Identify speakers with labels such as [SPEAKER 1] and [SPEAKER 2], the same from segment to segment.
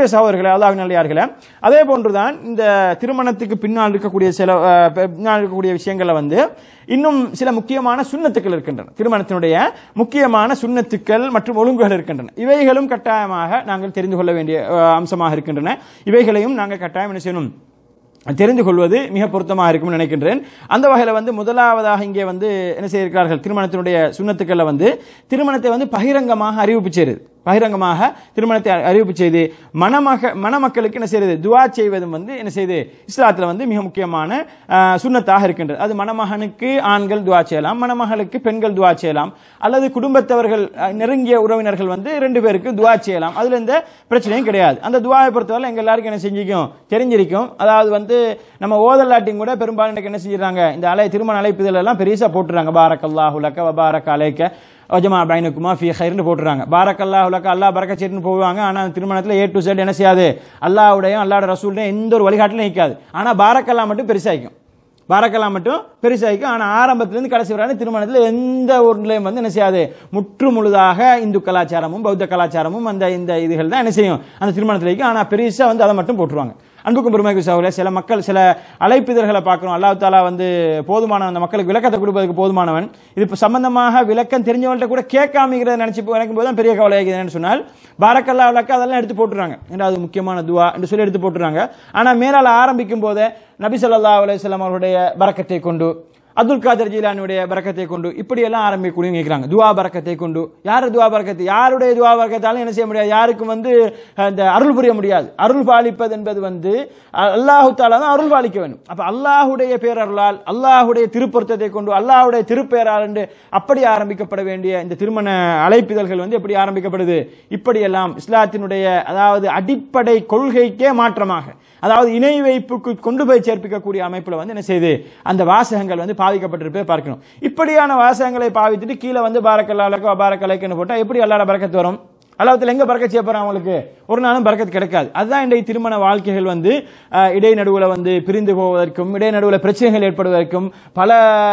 [SPEAKER 1] அன்புக்குரிய சகோதரர்களே அல்லாஹ் நல்லியார்களே அதே போன்றுதான் இந்த திருமணத்துக்கு பின்னால் இருக்கக்கூடிய சில அஹ், பின்னால் இருக்கக்கூடிய விஷயங்கள்ல வந்து இன்னும் சில முக்கியமான சுண்ணத்துக்கள் இருக்கின்றன திருமணத்தினுடைய முக்கியமான சுண்ணத்துக்கள் மற்றும் ஒழுங்குகள் இருக்கின்றன இவைகளும் கட்டாயமாக நாங்கள் தெரிந்து கொள்ள வேண்டிய அஹ், அம்சமாக இருக்கின்றன இவைகளையும் நாங்கள் கட்டாயம் என்ன செய்யணும் தெரிந்து கொள்வது மிக பொருத்தமாக இருக்கும்னு நினைக்கின்றேன் அந்த வகையில் வந்து முதலாவதாக இங்கே வந்து என்ன செய்திருக்கிறார்கள் திருமணத்தினுடைய சுண்ணத்துக்களில் வந்து திருமணத்தை வந்து பகிரங்கமாக அறிவிப்பு செய்யுது பகிரங்கமாக திருமணத்தை அ- அறிவிப்பு செய்து மணமக மணமக்களுக்கு என்ன செய்யுது துவா செய்வதும் வந்து என்ன செய்யுது இஸ்லாத்தில் வந்து மிக முக்கியமான ஆஹ், சுன்னத்தாக இருக்கின்றது அது மணமகனுக்கு ஆண்கள் துவா செய்யலாம் மணமகளுக்கு பெண்கள் துவா செய்யலாம் அல்லது குடும்பத்தவர்கள் அஹ், நெருங்கிய உறவினர்கள் வந்து ரெண்டு பேருக்கு துவா செய்யலாம் அதுல எந்த பிரச்சனையும் கிடையாது அந்த துவாவை பொறுத்தவரை எங்க எல்லாருக்கும் என்ன செஞ்சிக்கும் தெரிஞ்சிருக்கும் அதாவது வந்து நம்ம ஓதலாட்டியும் கூட பெரும்பாலும் இன்னைக்கு என்ன செஞ்சிடறாங்க இந்த அலை திருமண அழைப்புதல் எல்லாம் பெருசா போட்டுறாங்க பாரக் அல்லாஹு லக்க வபாரக் அலைக்க ஒஜமா பைனுக்குமா ஃபி ஹைர்னு போட்டுறாங்க பாரக் அல்லாஹ் லக்க அல்லாஹ் பரக்க செய்யணும்னு போவாங்க ஆனா திருமணத்துல ஏ டு செட் என்ன செய்யாது அல்லாஹ்வுடையும் அல்லாஹ்வோட ரசூலுடையும் எந்த ஒரு வழிகாட்டிலும் நிற்காது ஆனா பாரக் அல்லாஹ் மட்டும் பெருசாய்க்கும் பாரக்கெல்லாம் மட்டும் பெருசாயிக்கும் ஆனா ஆரம்பத்திலிருந்து கடைசி வரை திருமணத்தில் எந்த ஊர்லயும் வந்து என்ன செய்யாது முற்று முழுதாக இந்து கலாச்சாரமும் பௌத்த கலாச்சாரமும் அந்த இந்த இதுகள் தான் என்ன செய்யும் அந்த திருமணத்தில் வைக்கும் ஆனா பெருசா வந்து அதை மட்டும் போட்டுருவாங்க அன்புக்கும் பெருமைக்கு சகோதர சில மக்கள் சில அழைப்பிதழ்களை பார்க்கிறோம் அல்லாஹ் தாலா வந்து போதுமானவன் அந்த மக்களுக்கு விளக்கத்தை கொடுப்பதற்கு போதுமானவன் இது இப்ப சம்பந்தமாக விளக்கம் தெரிஞ்சவங்கள்ட்ட கூட கேட்காமிக்கிறத நினைச்சு நினைக்கும் போது தான் பெரிய கவலை என்னன்னு சொன்னால் பாரக்கல்லா விளக்க அதெல்லாம் எடுத்து போட்டுறாங்க ஏன்னா அது முக்கியமான துவா என்று சொல்லி எடுத்து போட்டுறாங்க ஆனா மேலால ஆரம்பிக்கும் போதே நபி ஸல்லல்லாஹு அலைஹி வஸல்லம் அவருடைய பரக்கத்தை கொண்டு அப்துல் காதர் ஜீலானுடைய பரக்கத்தை கொண்டு இப்படி எல்லாம் ஆரம்பிக்கக்கூடிய கேட்கிறாங்க துவா பரக்கத்தை கொண்டு யாரு துவா பரக்கத்தை யாருடைய துவா பரக்கத்தாலும் என்ன செய்ய முடியாது யாருக்கும் வந்து அந்த அருள் புரிய முடியாது அருள் பாலிப்பது என்பது வந்து அல்லாஹு தாலா தான் அருள் பாலிக்க வேண்டும் அப்ப அல்லாஹுடைய பேரருளால் அல்லாஹுடைய திருப்பொருத்தத்தை கொண்டு அல்லாஹுடைய திருப்பேரால் என்று அப்படி ஆரம்பிக்கப்பட வேண்டிய இந்த திருமண அழைப்பிதழ்கள் வந்து எப்படி ஆரம்பிக்கப்படுது இப்படியெல்லாம் இஸ்லாத்தினுடைய அதாவது அடிப்படை கொள்கைக்கே மாற்றமாக அதாவது இணை வைப்புக்கு கொண்டு போய் சேர்ப்பிக்கக்கூடிய அமைப்புல வந்து என்ன செய்யுது அந்த வாசகங்கள் வந்து பாதிக்கப்பட்டிருப்பே பார்க்கணும் இப்படியான வாசகங்களை பாவித்துட்டு கீழே வந்து பாரக்கல்லாலக்கோ பாரக்கலைக்குன்னு போட்டா எப்படி அல்லாட பறக்கத்து வரும் அல்லாஹ்வுல எங்க பறக்க செய்ய போறான் அவங்களுக்கு ஒரு நாளும் பறக்கத்து கிடைக்காது அதுதான் இன்றைய திருமண வாழ்க்கைகள் வந்து அஹ், இடைநடுவுல வந்து பிரிந்து போவதற்கும் இடைநடுவுல பிரச்சனைகள் ஏற்படுவதற்கும் பல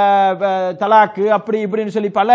[SPEAKER 1] அஹ், தலாக்கு அப்படி இப்படின்னு சொல்லி பல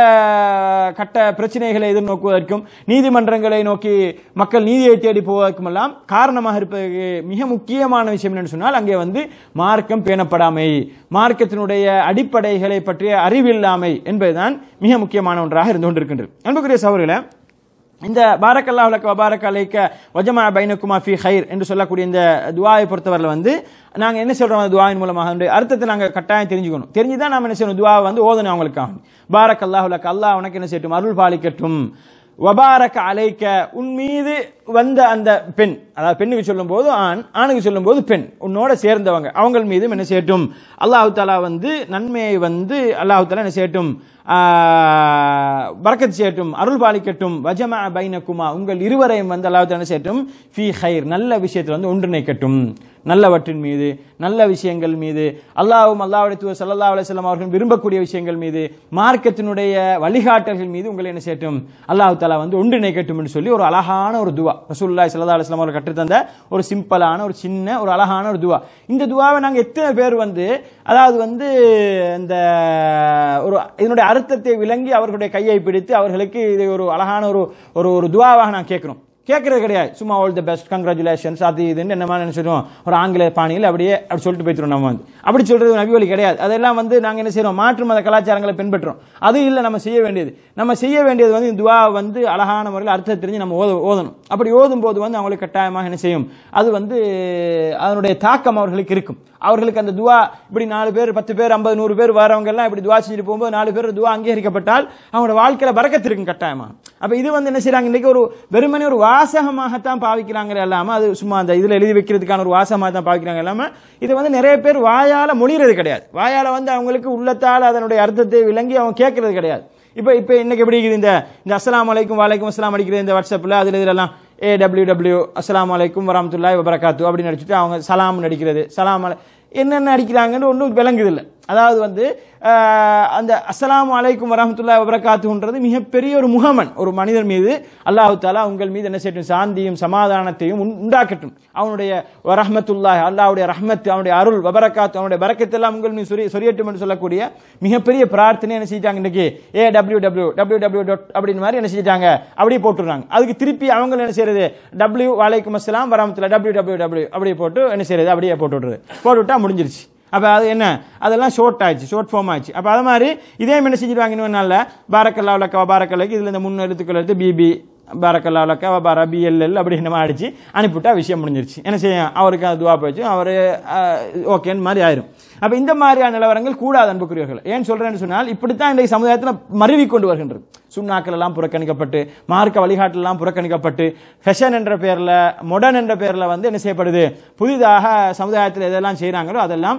[SPEAKER 1] கட்ட பிரச்சனைகளை எதிர்நோக்குவதற்கும் நீதிமன்றங்களை நோக்கி மக்கள் நீதியை தேடி போவதற்கும் எல்லாம் காரணமாக இருப்பதற்கு மிக முக்கியமான விஷயம் என்னன்னு சொன்னால் அங்கே வந்து மார்க்கம் பேணப்படாமை மார்க்கத்தினுடைய அடிப்படைகளை பற்றிய அறிவில்லாமை என்பதுதான் மிக முக்கியமான ஒன்றாக இருந்து கொண்டிருக்கின்றது அன்புக்குரிய சகோதரர்களே இந்த பாரக்கல்லாஹ் லக்க வபாரக் அலைக்க வஜமா பைனக்குமா ஃபி ஹைர் என்று சொல்லக்கூடிய இந்த துவாவை பொறுத்தவரையில் வந்து நாங்க என்ன சொல்றோம் அந்த துவாவின் மூலமாக அதனுடைய அர்த்தத்தை நாங்க கட்டாயம் தெரிஞ்சுக்கணும் தெரிஞ்சுதான் நாம என்ன செய்யணும் துவாவை வந்து ஓதணும் அவங்களுக்காக பாரக் அல்லாஹ் லக்க அல்லாஹ் உனக்கு என்ன செய்யட்டும் அருள் பாலிக்கட்டும் வபாரக் அலைக்க உன் மீது வந்த அந்த பெண் அதாவது பெண்ணுக்கு சொல்லும் போது ஆண் ஆணுக்கு சொல்லும் போது பெண் உன்னோட சேர்ந்தவங்க அவங்க மீதும் என்ன செய்யட்டும் அல்லாஹு தாலா வந்து நன்மையை வந்து அல்லாஹு தாலா என்ன செய்யட்டும் பரக்கத் செய்யட்டும் அருள் பாலிக்கட்டும் வஜமா பைனக்குமா உங்கள் இருவரையும் வந்து அல்லாஹ் தாலா என்ன செய்யட்டும் ஃபி ஹைர் நல்ல விஷயத்தில் வந்து ஒன்றிணைக்கட்டும் நல்லவற்றின் மீது நல்ல விஷயங்கள் மீது அல்லாஹ்வும் அல்லாஹ்வுடைய தூதர் ஸல்லல்லாஹு அலைஹி வஸல்லம் அவர்கள் விரும்பக்கூடிய விஷயங்கள் மீது மார்க்கத்தினுடைய வழிகாட்டல்கள் மீது உங்களை என்ன செய்யட்டும் அல்லாஹ் தாலா வந்து ஒன்றிணைக்கட்டும் என்று சொல்லி ஒரு அழகான ஒரு துவா ரசூலுல்லாஹி ஸல்லல்லாஹு அலைஹி வஸல்லம் அவர்கள் கற்றுத்தந்த ஒரு சிம்பிளான ஒரு சின்ன ஒரு அழகான ஒரு துவா இந்த துவாவை நாங்க எத்தனை பேர் வந்து அதாவது வந்து இந்த ஒரு இதனுடைய அர்த்தத்தை விளங்கி அவர்களுடைய கையை பிடித்து அவர்களுக்கு இது ஒரு அழகான ஒரு ஒரு ஒரு துவாவாக நான் கேட்கிறோம் கேட்கறது கிடையாது சும்மா ஆல் தி பெஸ்ட் கங்க்ராச்சுலேஷன்ஸ் அது இதுன்னு என்ன மாதிரி நினைச்சிடும் ஒரு ஆங்கில பாணியில் அப்படியே அப்படி சொல்லிட்டு போய்க்கிறோம் நம்ம வந்து அப்படி சொல்றது நபி வழி கிடையாது அதெல்லாம் வந்து நாங்க என்ன செய்றோம் மாற்று மத கலாச்சாரங்களை பின்பற்றுறோம் அது இல்லை நம்ம செய்ய வேண்டியது நம்ம செய்ய வேண்டியது வந்து இந்த துவா வந்து அழகான முறையில் அர்த்தத்தை தெரிஞ்சு நம்ம ஓத ஓதணும் அப்படி ஓதும் போது வந்து அவங்களுக்கு கட்டாயமாக என்ன செய்யும் அது வந்து அதனுடைய தாக்கம் அவர்களுக்கு இருக்கும் அவர்களுக்கு அந்த துவா இப்படி நாலு பேர் பத்து பேர் ஐம்பது நூறு பேர் வரவங்க எல்லாம் இப்படி துவா செஞ்சுட்டு போகும்போது நாலு பேர் துவா அங்கீகரிக்கப்பட்டால் அவங்களோட வாழ்க்கையில பறக்கத்து இருக்கும் கட்டாயமா அப்ப இது வந்து என்ன செய்றாங்க இன்னைக்கு ஒரு வெறுமனே ஒரு வாசகமாகத்தான் பாவிக்கிறாங்க இல்லாம அது சும்மா அந்த இதுல எழுதி வைக்கிறதுக்கான ஒரு வாசகமாக தான் பாவிக்கிறாங்க இல்லாம இது வந்து நிறைய பேர் வாயால மொழிகிறது கிடையாது வாயால வந்து அவங்களுக்கு உள்ளத்தால் அதனுடைய அர்த்தத்தை விளங்கி அவங்க கேட்கறது கிடையாது இப்ப இப்ப இன்னைக்கு எப்படி இருக்குது இந்த இந்த அஸ்ஸலாமு அலைக்கும் வலைக்கும் அஸ்ஸலாம் அடிக்கிறது இந்த வாட்ஸ்அப்ல அதுல இதெல்லாம் ஏ டபிள்யூ டபிள்யூ அஸ்ஸலாமு அலைக்கும் வரமத்துல்லாஹி வபரகாத்து அப்படின்னு அடிச்சுட்டு அவங்க சலாம் நடிக்கிறது சலாம் அலை என்னென்ன அடிக்கிறாங்கன்னு ஒன்றும் விளங்குது இல்லை அதாவது வந்து ஆஹ், அந்த அஸ்ஸலாமு அலைக்கும் வரஹ்மத்துல்லாஹி வபரகாத்துன்றது மிகப்பெரிய ஒரு முகமன் ஒரு மனிதர் மீது அல்லாஹு தாலா உங்கள் மீது என்ன செய்யட்டும் சாந்தியும் சமாதானத்தையும் உண்- உண்டாக்கட்டும் அவனுடைய ரஹ்மத்துல்லாஹ் அல்லாஹ்வுடைய ரஹ்மத் அவனுடைய அருள் வபரகாத் அவனுடைய பரக்கத் எல்லாம் உங்கள் மீது சொரிய சொரியட்டும் என்று சொல்லக்கூடிய மிகப்பெரிய பிரார்த்தனை என்ன செஞ்சிட்டாங்க இன்னைக்கு A W W W W dot அப்படின்னு மாதிரி என்ன செஞ்சிட்டாங்க அப்படியே போட்டுறாங்க அதுக்கு திருப்பி அவங்க என்ன செய்யறது டபிள்யூ வலைக்கும் அஸ்ஸலாம் வரமத்துல டபிள்யூ டபிள்யூ டபிள்யூ அப்படியே போட்டு என்ன செய்யறது அப்படியே போட்டு விடுறது போட்டு விட்டா முடிஞ்சிருச்சு அப்ப அது என்ன அதெல்லாம் ஷோர்ட் ஆயிடுச்சு ஷோர்ட் ஃபார்ம் ஆயிடுச்சு அப்ப அது மாதிரி இதே என்ன செஞ்சிருவாங்க இன்னும் நல்ல பாரக்கல்லா உலக்கா பாரக்கல்லைக்கு இதுல இந்த முன் எழுத்துக்கள் எடுத்து பிபி பாரக்கல்லா உலக்கா பாரா பிஎல்எல் அப்படி நம்ம அடிச்சு அனுப்பிவிட்டா விஷயம் முடிஞ்சிருச்சு என்ன செய்யும் அவருக்கு அது துவா போச்சு அவர் ஓகேன்னு மாதிரி ஆயிரும் அப்ப இந்த மாதிரியான நிலவரங்கள் கூடாது அன்புக்குரியவர்கள் ஏன் சொல்றேன்னு சொன்னால் இப்படித்தான் இன்றைய சமுதாயத்தில் மருவி கொண்டு வருகின்றது சுண்ணாக்கள் எல்லாம் புறக்கணிக்கப்பட்டு மார்க்க வழிகாட்டல் எல்லாம் புறக்கணிக்கப்பட்டு ஃபெஷன் என்ற பேர்ல மொடர்ன் என்ற பேர்ல வந்து என்ன செய்யப்படுது புதிதாக சமுதாயத்தில் எதெல்லாம் செய்றாங்களோ அதெல்லாம்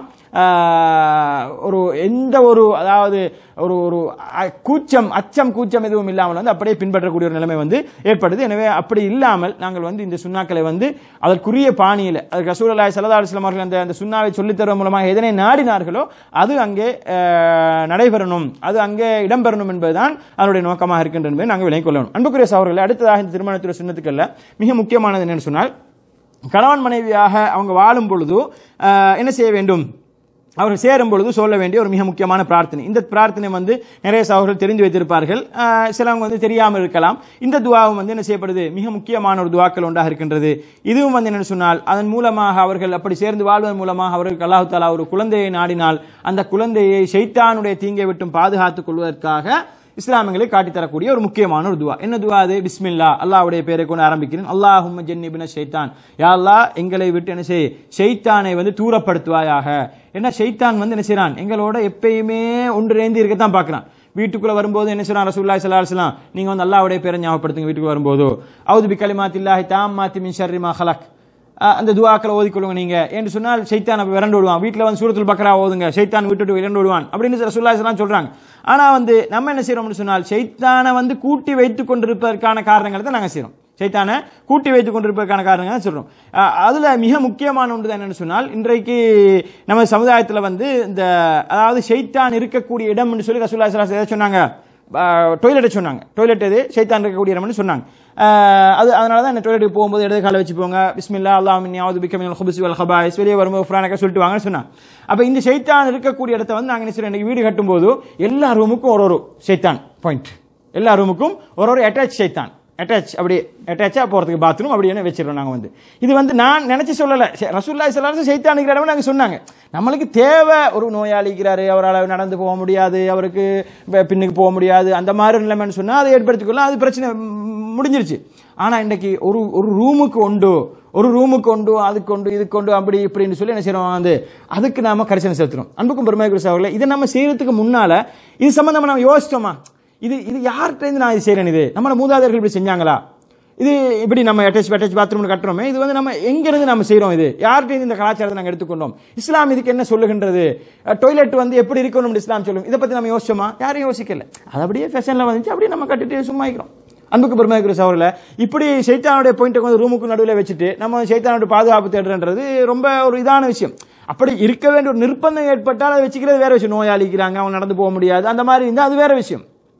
[SPEAKER 1] ஆஹ், ஒரு எந்த ஒரு அதாவது ஒரு ஒரு அ- கூச்சம் அச்சம் கூச்சம் எதுவும் இல்லாமல் வந்து அப்படியே பின்பற்றக்கூடிய ஒரு நிலைமை வந்து ஏற்படுது எனவே அப்படி இல்லாமல் நாங்கள் வந்து இந்த சுண்ணாக்களை வந்து அதற்குரிய பாணியில் அதுக்கு ரசூலுல்லாஹி ஸல்லல்லாஹு அலைஹி வஸல்லம் அவர்கள் அந்த அந்த சுண்ணாவை சொல்லித் தருவதன் மூலமாக எதனை நாடினார்களோ அது அங்கே ஆஹ், நடைபெறணும் அது அங்கே இடம்பெறணும் என்பதுதான் அதனுடைய நோக்கமாக இருக்கின்றது என்பதை நாங்கள் விளங்கிக் கொள்ளணும் அன்புக்குரிய சகோதரர்களே அடுத்ததாக இந்த திருமணத்துறை சுண்ணத்துக்கல்ல மிக முக்கியமானது என்னன்னு சொன்னால் கணவன் மனைவியாக அவங்க வாழும் பொழுது ஆஹ், என்ன செய்ய வேண்டும் அவர்கள் சேரும் பொழுது சொல்ல வேண்டிய ஒரு மிக முக்கியமான பிரார்த்தனை இந்த பிரார்த்தனை வந்து நிறைய சகோதரர்கள் தெரிந்து வைத்திருப்பார்கள் ஆஹ், சிலவங்க வந்து தெரியாமல் இருக்கலாம் இந்த துவாவும் வந்து என்ன செய்யப்படுது மிக முக்கியமான ஒரு துவாக்கள் ஒன்றாக இருக்கின்றது இதுவும் வந்து என்ன சொன்னால் அதன் மூலமாக அவர்கள் அப்படி சேர்ந்து வாழ்வதன் மூலமாக அவர்களுக்கு அல்லாஹு தாலா ஒரு குழந்தையை நாடினால் அந்த குழந்தையை ஷைத்தானுடைய தீங்கை விட்டும் பாதுகாத்துக் கொள்வதற்காக இஸ்லாமியங்களை காட்டித் தரக்கூடிய ஒரு முக்கியமான ஒரு துவா என்ன துவா அது பிஸ்மில்லா அல்லாஹ்வுடைய பேரை கொண்டு ஆரம்பிக்கிறேன் அல்லாஹும்ம ஜன்னிபின ஷைத்தான் யா அல்லாஹ் எங்களை விட்டு என்ன செய் ஷைத்தானை வந்து தூரப்படுத்துவாயாக என்ன ஷைத்தான் வந்து என்ன செய்றான் எங்களோட எப்பயுமே ஒன்றிணைந்து இருக்கத்தான் பார்க்கறான் வீட்டுக்குள்ள வரும்போது என்ன சொல்றான் ரசூலுல்லாஹி ஸல்லல்லாஹு அலைஹி வஸல்லம் நீங்க வந்து அல்லாஹ்வுடைய பேரை ஞாபகப்படுத்துங்க வீட்டுக்கு வரும்போது அவுது பி கலிமாத்தில்லாஹி தாம்மாத்தி மின் ஷர்ரி மா ஹலக் அஹ் அந்த துவாக்களை ஓதிக்கொள்ளுங்க நீங்க என்று சொன்னால் சைத்தான் அப்ப விரண்டு விடுவான் வீட்டில் வந்து சூரத்துல் பக்கரா ஓதுங்க சைத்தான் விட்டுட்டு விரண்டு விடுவான் அப்படின்னு ரசூல்லாஸ்லாம் சொல்றாங்க ஆனா வந்து நம்ம என்ன செய்யறோம்னு சொன்னால் சைத்தானை வந்து கூட்டி வைத்துக் கொண்டிருப்பதற்கான காரணங்களை தான் நாங்க செய்றோம் சைத்தானை கூட்டி வைத்துக் கொண்டிருப்பதற்கான காரணங்களை சொல்றோம் அஹ் அதுல மிக முக்கியமான ஒன்று தான் என்னன்னு சொன்னால் இன்றைக்கு நம்ம சமுதாயத்துல வந்து இந்த அதாவது சைத்தான் இருக்கக்கூடிய இடம்னு சொல்லி ரசூல்லா ஸல்லல்லாஹு அலைஹி வஸல்லம் சொன்னாங்க டொய்லெட்டை சொன்னாங்க டொய்லெட் எது சைத்தான் இருக்கக்கூடிய இடம்னு சொன்னாங்க ஆஹ் அது அதனால தான் இந்த டொய்லெட்டுக்கு போகும்போது இடது காலை வச்சு போங்க பிஸ்மில்லா அல்லாஹ் மின் யாவது பிக்க மினல் ஹுபுஸ் வல் ஹபாயிஸ் வெளியே வரும்போது ஃப்ரானக்க சொல்லிட்டு வாங்கன்னு சொன்னாங்க அப்ப இந்த சைத்தான் இருக்கக்கூடிய இடத்த வந்து நாங்க என்ன செய்றோம் இன்னைக்கு வீடு கட்டும்போது எல்லா ரூமுக்கும் ஒரு ஒரு சைத்தான் பாயிண்ட் எல்லா ரூமுக்கும் ஒரு ஒரு அட்டாச் சைத்தான் அட்டாச் அப்படி அட்டாச்சா போறதுக்கு பாத்ரூம் அப்படி என்ன வச்சிடறோம் நாங்க வந்து இது வந்து நான் நினைச்சு சொல்லல சே- ரசூலுல்லாஹி ஸல்லல்லாஹு அலைஹி வஸல்லம் சைத்தான் இருக்கிற இடம் நாங்க சொன்னாங்க நம்மளுக்கு தேவை ஒரு நோயாளி இருக்கிறாரு அவரால் நடந்து போக முடியாது அவருக்கு ப- பின்னுக்கு போக முடியாது அந்த மாதிரி நிலைமைன்னு சொன்னா அதை ஏற்படுத்திக்கொள்ளலாம் அது பிரச்சனை ம், முடிஞ்சிருச்சு ஆனா இன்னைக்கு ஒரு ஒரு ரூமுக்கு உண்டு ஒரு ரூமுக்கு உண்டு அதுக்கு உண்டு இதுக்கு உண்டு அப்படி இப்படின்னு சொல்லி என்ன செய்யறோம் வந்து அதுக்கு நாம கரிசனை செலுத்துறோம் அன்புக்கும் பெருமைக்குரிய சகோதரர்களே இதை நம்ம செய்யறதுக்கு முன்னால இது சம்பந்தமா நம்ம யோசிச்சோமா இது இது யார்கிட்ட இருந்து நான் இது செய்றேன் இது நம்மள மூதாதையர்கள் இப்படி செஞ்சாங்களா இது இப்படி நம்ம அட்டாச் அட்டாச் பாத்ரூம் கட்டுறோமே இது வந்து நம்ம எங்க இருந்து நம்ம செய்றோம் இது யார்கிட்ட இருந்து இந்த கலாச்சாரத்தை நாங்க எடுத்துக்கொண்டோம் இஸ்லாம் இதுக்கு என்ன சொல்லுகின்றது டாய்லெட் வந்து எப்படி இருக்கணும் இஸ்லாம் சொல்லும் இதை பத்தி நம்ம யோசிச்சோமா யாரும் யோசிக்கல அது அப்படியே ஃபேஷன்ல வந்துச்சு அப்படியே நம்ம கட்டிட்டு சும்மா இருக்கிறோம் அன்புக்கு பெருமைக்குரிய சவரில் இப்படி சைத்தானுடைய பாயிண்ட்டை வந்து ரூமுக்கு நடுவில் வச்சுட்டு நம்ம சைத்தானுடைய பாதுகாப்பு தேடுறன்றது ரொம்ப ஒரு இதான விஷயம் அப்படி இருக்க வேண்டிய ஒரு நிர்பந்தம் ஏற்பட்டால் அதை வச்சுக்கிறது வேற விஷயம் நோயாளிக்கிறாங்க அவங்க நடந்து போக முடியாது அந்த மாதிரி இருந்தால் அது வேற விஷயம்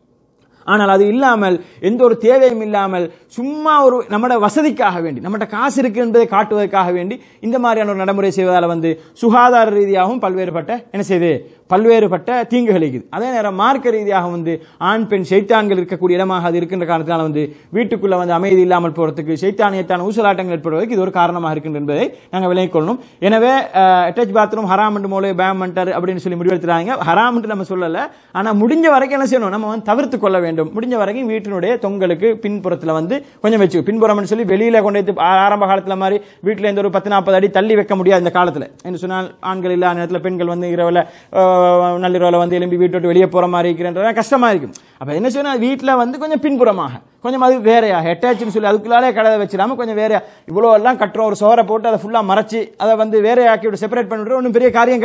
[SPEAKER 1] ஆனால் அது இல்லாமல் எந்த ஒரு தேவையும் இல்லாமல் சும்மா ஒரு நம்மட வசதிக்காக வேண்டி நம்மகிட்ட காசு இருக்கு என்பதை காட்டுவதற்காக வேண்டி இந்த மாதிரியான ஒரு நடைமுறை செய்வதால் வந்து சுகாதார ரீதியாகவும் பல்வேறுபட்ட என்ன செய்யுது பல்வேறுபட்ட தீங்குகள் இருக்குது அதே நேரம் மார்க்க ரீதியாக வந்து ஆண் பெண் சைத்தான்கள் இருக்கக்கூடிய இடமாக அது இருக்கின்ற காரணத்தினால வந்து வீட்டுக்குள்ள வந்து அமைதி இல்லாமல் போறதுக்கு சைத்தானியத்தான ஊசலாட்டங்கள் ஏற்படுவதற்கு இது ஒரு காரணமாக இருக்கின்ற என்பதை நாங்கள் விளங்கிக் கொள்ளணும் எனவே அட்டாச் பாத்ரூம் ஹராம் என்று மூலம் பேம் பண்ணிட்டார் அப்படின்னு சொல்லி முடிவெடுத்துறாங்க ஹராம் என்று நம்ம சொல்லல ஆனா முடிஞ்ச வரைக்கும் என்ன செய்யணும் நம்ம வந்து தவிர்த்து கொள்ள வேண்டும் முடிஞ்ச வரைக்கும் வீட்டினுடைய தொங்கலுக்கு பின்புறத்துல வந்து கொஞ்சம் வச்சு பின்புறம்னு சொல்லி வெளியில கொண்டு வந்து ஆ- ஆரம்ப காலத்துல மாதிரி வீட்டுல இருந்து ஒரு பத்து நாற்பது அடி தள்ளி வைக்க முடியாது இந்த காலத்துல என்று சொன்னால் ஆண்கள் இல்லாத நேரத்துல பெண்கள் வந்து இரவுல ஆஹ், நள்ளிரவுல வந்து எலும்பி வீட்டை விட்டு வெளியே போற மாதிரி இருக்கிறன்ற கஷ்டமா இருக்கும் அப்ப என்ன செய்யணும் வீட்டுல வந்து கொஞ்சம் பின்புறமாக கொஞ்சம் அது வேறையா அட்டாச்னு சொல்லி அதுக்குள்ளாலே கடை வச்சிடாம கொஞ்சம் வேறையா இவ்வளோ எல்லாம் கட்டுறோம் ஒரு சோரை போட்டு அதை ஃபுல்லா மறைச்சு அதை வந்து வேறையாக்கி விட்டு செப்பரேட் பண்ணிவிட்டு ஒன்றும் பெரிய காரியம் கிடையாது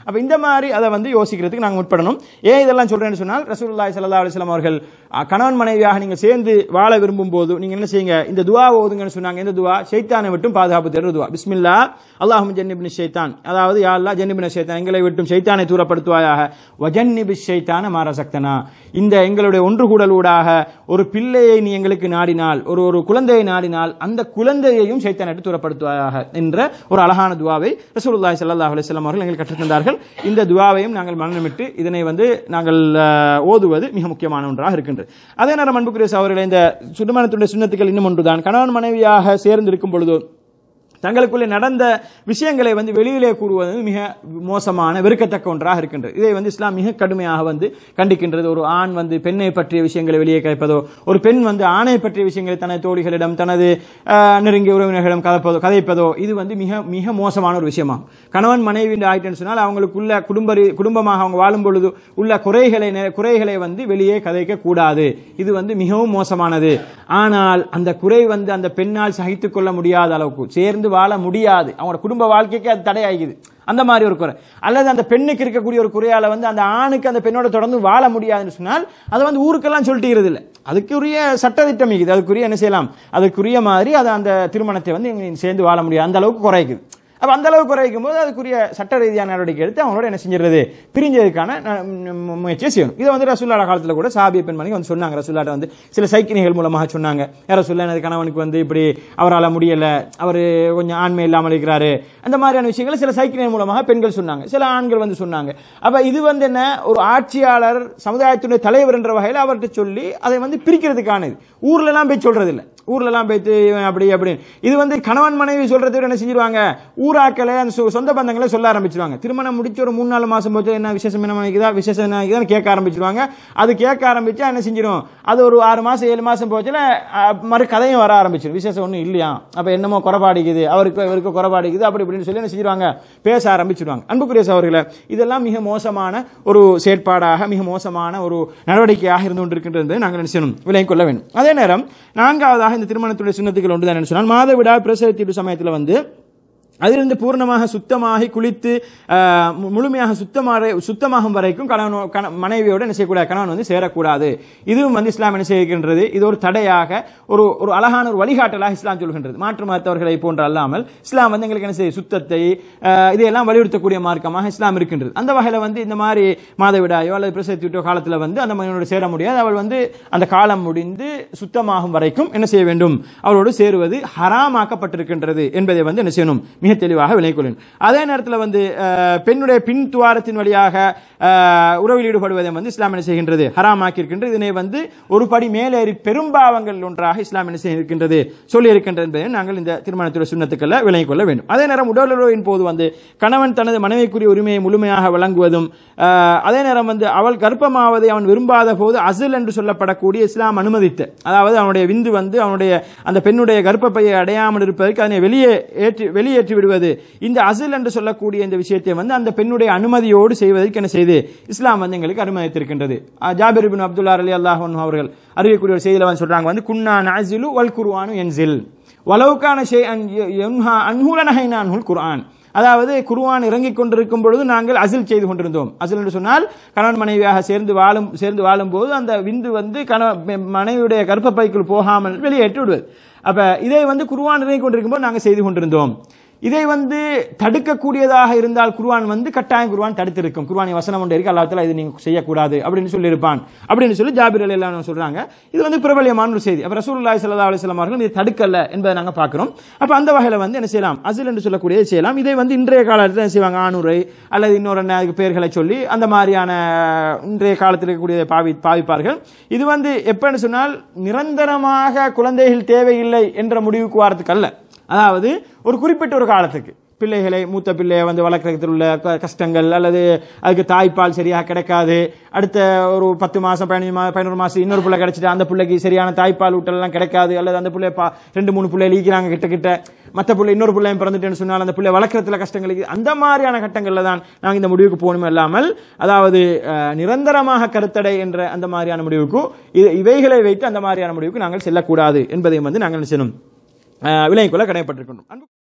[SPEAKER 1] அப்ப இந்த மாதிரி அதை வந்து யோசிக்கிறதுக்கு நாங்க முற்படணும் ஏன் இதெல்லாம் சொல்றேன்னு சொன்னால் ரசூலுல்லாஹி ஸல்லல்லாஹு அலைஹி வஸல்லம் அவர்கள் அஹ், கணவன் மனைவியாக நீங்க சேர்ந்து வாழ விரும்பும் போது நீங்க என்ன செய்யுங்க இந்த துவா ஓதுங்கன்னு சொன்னாங்க இந்த துவா ஷைத்தானை விட்டும் பாதுகாப்பு தருவது துவா பிஸ்மில்லா அல்லாஹும் ஜன்னிபின் ஷைத்தான் அதாவது யா அல்லாஹ் ஜன்னிபின் ஷைத்தான் எங்களை விட்டும் ஷைத்தானை தூரப்படுத்துவாயாக வஜன்னிபி ஷைத்தான மாரசக்தனா இந்த எங்களுடைய ஒன்று கூடலூடாக ஒரு பிள்ளையை நீ எங்களுக்கு நாடினால் ஒரு ஒரு குழந்தையை நாடினால் அந்த குழந்தையையும் ஷைத்தானிட்டு தூரப்படுத்துவாயாக என்ற ஒரு அழகான துவாவை ரசூலுல்லாஹி ஸல்லல்லாஹு அலைஹி வஸல்லம் அவர்கள் எங்களுக்கு கற்றுத்தந்தார்கள் இந்த துவாவையும் நாங்கள் மனநமிட்டு இதனை வந்து நாங்கள் அஹ், ஓதுவது மிக முக்கியமான ஒன்றாக இருக்கின்றது அதே நேரம் அன்புக்குரிய சகோதரர்களே இந்த சுடுமணத்துடைய சுண்ணத்துக்கள் இன்னும் ஒன்றுதான் கணவன் மனைவியாக சேர்ந்து இருக்கும் பொழுது தங்களுக்குள்ளே நடந்த விஷயங்களை வந்து வெளியிலே கூறுவது மிக மோசமான வெறுக்கத்தக்க ஒன்றாக இருக்கின்றது இதை வந்து இஸ்லாம் மிக கடுமையாக வந்து கண்டிக்கின்றது ஒரு ஆண் வந்து பெண்ணை பற்றிய விஷயங்களை வெளியே கேட்பதோ ஒரு பெண் வந்து ஆணை பற்றிய விஷயங்களை தனது தோழிகளிடம் தனது ஆஹ், நெருங்கிய உறவினர்களிடம் கதைப்பதோ கதைப்பதோ இது வந்து மிக மிக மோசமான ஒரு விஷயமாகும் கணவன் மனைவி என்று ஆயிட்டுன்னு சொன்னால் அவங்களுக்குள்ள குடும்ப ரீ- குடும்பமாக அவங்க வாழும் பொழுது உள்ள குறைகளை நெ- குறைகளை வந்து வெளியே கதைக்க கூடாது இது வந்து மிகவும் மோசமானது ஆனால் அந்த குறை வந்து அந்த பெண்ணால் சகித்துக் கொள்ள முடியாத அளவுக்கு சேர்ந்து வாழ முடியாது அவங்களோட குடும்ப வாழ்க்கைக்கு அது தடையாகிது அந்த மாதிரி ஒரு குறை அல்லது அந்த பெண்ணுக்கு இருக்கக்கூடிய ஒரு குறையால வந்து அந்த ஆணுக்கு அந்த பெண்ணோட தொடர்ந்து வாழ முடியாதுன்னு சொன்னால் அதை வந்து ஊருக்கெல்லாம் சொல்லிட்டு இல்லை அதுக்குரிய சட்டத்திட்டம் இருக்குது அதுக்குரிய என்ன செய்யலாம் அதுக்குரிய மாதிரி அதை அந்த திருமணத்தை வந்து இங்க சேர்ந்து வாழ முடியாது அந்த அளவுக்கு குறைக்குது அப்ப அந்த அளவுக்கு குறைக்கும் போது அதுக்குரிய சட்ட ரீதியான நடவடிக்கை எடுத்து அவங்களோட என்ன செஞ்சிருது பிரிஞ்சதுக்கான ந- மு- முயற்சியை செய்யணும் இதை வந்து ரசூல்லாட காலத்துல கூட சாபிய பெண்மணி வந்து சொன்னாங்க ரசூல்லாட்ட வந்து சில சைக்கிணிகள் மூலமாக சொன்னாங்க யார சொல்ல எனது கணவனுக்கு வந்து இப்படி அவரால் முடியல அவர் கொஞ்சம் ஆண்மை இல்லாமல் இருக்கிறாரு அந்த மாதிரியான விஷயங்களை சில சைக்கிணிகள் மூலமாக பெண்கள் சொன்னாங்க சில ஆண்கள் வந்து சொன்னாங்க அப்ப இது வந்து என்ன ஒரு ஆட்சியாளர் சமுதாயத்துடைய தலைவர் என்ற வகையில் அவர்கிட்ட சொல்லி அதை வந்து பிரிக்கிறதுக்கானது ஊர்ல எல்லாம் போய் சொல்றது இல்ல ஊர்ல எல்லாம் போயிட்டு இவன் அப்படி அப்படின்னு இது வந்து கணவன் மனைவி சொல்றதை விட என்ன செஞ்சிருவாங்க ஊராக்களை அந்த சொ- சொந்த பந்தங்களை சொல்ல ஆரம்பிச்சிருவாங்க திருமணம் முடிச்சு ஒரு மூணு நாலு மாசம் போச்சு என்ன விசேஷம் என்ன நினைக்குதா விசேஷம் என்ன நினைக்குதான்னு கேட்க ஆரம்பிச்சிருவாங்க அது கேட்க ஆரம்பிச்சா என்ன செஞ்சிரும் அது ஒரு ஆறு மாசம் ஏழு மாசம் போச்சுல அஹ், மறு கதையும் வர ஆரம்பிச்சிடும் விசேஷம் ஒன்றும் இல்லையா அப்ப என்னமோ குறைபாடிக்குது அவருக்கு இவருக்கு குறைபாடிக்குது அப்படி இப்படின்னு சொல்லி என்ன செஞ்சிருவாங்க பேச ஆரம்பிச்சிருவாங்க அன்புக்குரிய சகோதரர்களே இதெல்லாம் மிக மோசமான ஒரு செயற்பாடாக மிக மோசமான ஒரு நடவடிக்கையாக இருந்து கொண்டிருக்கின்றது என்பதை நாங்கள் என்ன செய்யணும் விலை கொள்ள வேண்டும் அதே நேரம் நான்காவதாக இந்த திருமணத்துடைய சுண்ணத்துக்கள் ஒன்று தான் சொன்னால் மாதவிடா பிரசவத்தீட்டு சமயத்தில் வந்து அதிலிருந்து பூர்ணமாக சுத்தமாகி குளித்து ஆஹ், மு- முழுமையாக சுத்தமாக சுத்தமாகும் வரைக்கும் கணவன் கண- மனைவியோடு என்ன செய்யக்கூடாது கணவன் வந்து சேரக்கூடாது இதுவும் வந்து இஸ்லாம் என்ன செய்கின்றது இது ஒரு தடையாக ஒரு ஒரு அழகான ஒரு வழிகாட்டலாக இஸ்லாம் சொல்கின்றது மாற்று மதத்தவர்களை போன்று அல்லாமல் இஸ்லாம் வந்து எங்களுக்கு என்ன செய்ய சுத்தத்தை ஆஹ், இதையெல்லாம் வலியுறுத்தக்கூடிய மார்க்கமாக இஸ்லாம் இருக்கின்றது அந்த வகையில் வந்து இந்த மாதிரி மாதவிடாயோ அல்லது பிரசவித்துட்டோ காலத்தில் வந்து அந்த மனிதனோடு சேர முடியாது அவள் வந்து அந்த காலம் முடிந்து சுத்தமாகும் வரைக்கும் என்ன செய்ய வேண்டும் அவளோடு சேருவது ஹராமாக்கப்பட்டிருக்கின்றது என்பதை வந்து என்ன செய்யணும் மிக தெளிவாக விலை கொள்ளணும் அதே நேரத்தில் வந்து அஹ், பெண்ணுடைய பின் துவாரத்தின் வழியாக அஹ், உறவில் ஈடுபடுவதை வந்து இஸ்லாம் என்ன செய்கின்றது ஹராமாக்கி இருக்கின்றது இதனை வந்து ஒரு படி மேலேறி பெரும்பாவங்கள் ஒன்றாக இஸ்லாம் என்ன செய்கின்றது சொல்லி இருக்கின்றது என்பதை நாங்கள் இந்த திருமணத்துடைய சுண்ணத்துக்களை விளங்கிக் கொள்ள வேண்டும் அதே நேரம் உடலுறவின் போது வந்து கணவன் தனது மனைவிக்குரிய உரிமையை முழுமையாக வழங்குவதும் அஹ், அதே நேரம் வந்து அவள் கர்ப்பமாவதை அவன் விரும்பாத போது அசில் என்று சொல்லப்படக்கூடிய இஸ்லாம் அனுமதித்த அதாவது அவனுடைய விந்து வந்து அவனுடைய அந்த பெண்ணுடைய கர்ப்பப்பையை அடையாமல் இருப்பதற்கு அதனை வெளியே ஏற்றி வெளியேற்றி விடுவது இந்த அசில் என்று சொல்லக்கூடிய இந்த விஷயத்தை வந்து அந்த பெண்ணுடைய அனுமதியோடு செய்வதற்கு என்ன செய்து இஸ்லாம் வந்து எங்களுக்கு அனுமதித்திருக்கின்றது அஹ், ஜாபிர் பின் அப்துல்லா அலி அல்லாஹ் அவர்கள் அறிவிக்கக்கூடிய ஒரு செய்தியில வந்து சொல்றாங்க வந்து குன்னா நாசிலு வல் குர்ஆனு என்சில் வலவுக்கான ஷே அன் யுன்ஹா அன்ஹுல நஹைனா அன்ஹுல் குர்ஆன் அதாவது குர்ஆன் இறங்கிக் கொண்டிருக்கும் பொழுது நாங்கள் அசில் செய்து கொண்டிருந்தோம் அசில் என்று சொன்னால் கணவன் மனைவியாக சேர்ந்து வாழும் சேர்ந்து வாழும்போது அந்த விந்து வந்து கணவன் மனைவியுடைய கர்ப்பப்பைக்குள் போகாமல் வெளியேற்றி விடுவது அப்ப இதை வந்து குர்ஆன் இறங்கிக் கொண்டிருக்கும் போது நாங்கள் செய்து கொண்டிருந்தோம் இதை வந்து தடுக்கக்கூடியதாக இருந்தால் குர்ஆன் வந்து கட்டாயம் குர்ஆன் தடுத்திருக்கும் குர்ஆனி வசனம் ஒன்று இருக்கு அல்லாஹ் இது நீங்க செய்யக்கூடாது அப்படின்னு சொல்லியிருப்பான் அப்படின்னு சொல்லி ஜாபிர் அலி எல்லாம் சொல்றாங்க இது வந்து பிரபலியமான ஒரு செய்தி அப்ப ரசூலுல்லாஹி ஸல்லல்லாஹு அலைஹி வஸல்லம் அவர்கள் இதை தடுக்கல என்பதை நாங்க பார்க்கிறோம் அப்ப அந்த வகையில வந்து என்ன செய்யலாம் அசில் என்று சொல்லக்கூடியதை செய்யலாம் இதை வந்து இன்றைய காலத்தில் என்ன செய்வாங்க ஆணுரை அல்லது இன்னொரு என்ன அதுக்கு பெயர்களை சொல்லி அந்த மாதிரியான இன்றைய காலத்தில் இருக்கக்கூடிய பாவி பாவிப்பார்கள் இது வந்து எப்பன்னு சொன்னால் நிரந்தரமாக குழந்தைகள் தேவையில்லை என்ற முடிவுக்கு வாரத்துக்கு அல்ல அதாவது ஒரு குறிப்பிட்ட ஒரு காலத்துக்கு பிள்ளைகளை மூத்த பிள்ளையை வந்து வளர்க்கறதுல உள்ள க- கஷ்டங்கள் அல்லது அதுக்கு தாய்ப்பால் சரியாக கிடைக்காது அடுத்த ஒரு பத்து மாசம் பதினஞ்சு மாதம் பதினோரு மாசம் இன்னொரு பிள்ளை கிடைச்சிட்டு அந்த பிள்ளைக்கு சரியான தாய்ப்பால் ஊட்டலாம் கிடைக்காது அல்லது அந்த பிள்ளை பா ரெண்டு மூணு பிள்ளை லீக்கிறாங்க கிட்ட கிட்ட மற்ற பிள்ளை இன்னொரு பிள்ளையும் பிறந்துட்டேன்னு சொன்னால் அந்த பிள்ளை வளர்க்கறதுல கஷ்டங்கள் இருக்குது. அந்த மாதிரியான கட்டங்களில் தான் நாங்கள் இந்த முடிவுக்கு போகணுமே இல்லாமல் அதாவது அஹ், நிரந்தரமாக கருத்தடை என்ற அந்த மாதிரியான முடிவுக்கு இது- இவைகளை வைத்து அந்த மாதிரியான முடிவுக்கு நாங்கள் செல்லக்கூடாது என்பதையும் வந்து நாங்கள் என்ன செய்யணும் அஹ், விலகிக் கொள்ள கடமைப்பட்டிருக்கின்றோம் அன்பு